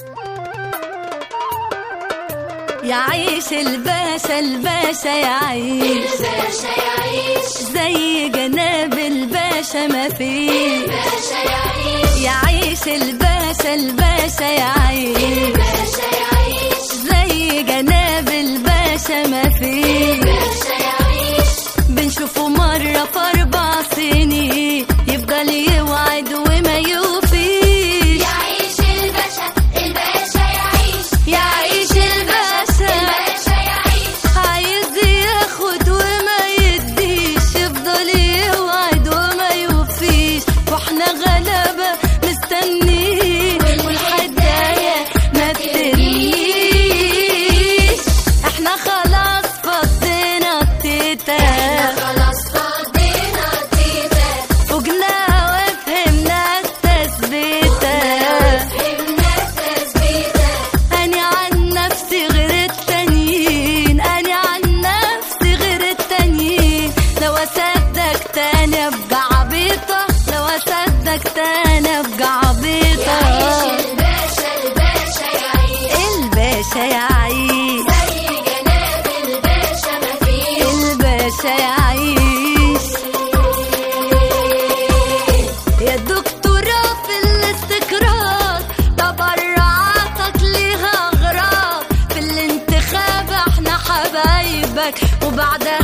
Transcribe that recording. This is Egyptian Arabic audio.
يعيش الباشا الباشا يعيش الباشا يعيش زي جناب الباشا ما فيه الباشا يعيش يعيش الباشا الباشا يعيش الباشا يعيش زي جناب الباشا ما فيه الباشا يعيش بنشوفه مرة في أربع سنين يفضل يوعد وما يوفيش يعيش الباشا الباشا يعيش يعيش الباشا الباشا يعيش عايز ياخد وما يديش يفضل يوعد وما يوفيش واحنا غلابة مستنيه والحداية ما بترميش احنا خلاص فضينا التيتا خلاص فضينا التيتا فوقنا وفهمنا التثبيتة فهمنا التثبيتة أنا عن نفسي غير التانيين أنا عن نفسي غير التانيين لو أصدق تاني أبقى عبيطة لو أصدق تاني أبقى عبيطة يعيش الباشا الباشا يعيش الباشا يعيش زي جناب الباشا ما فيه الباشا يعيش يا دكتورة في الاستقرار تبرعاتك ليها أغراض في الانتخاب احنا حبايبك وبعدها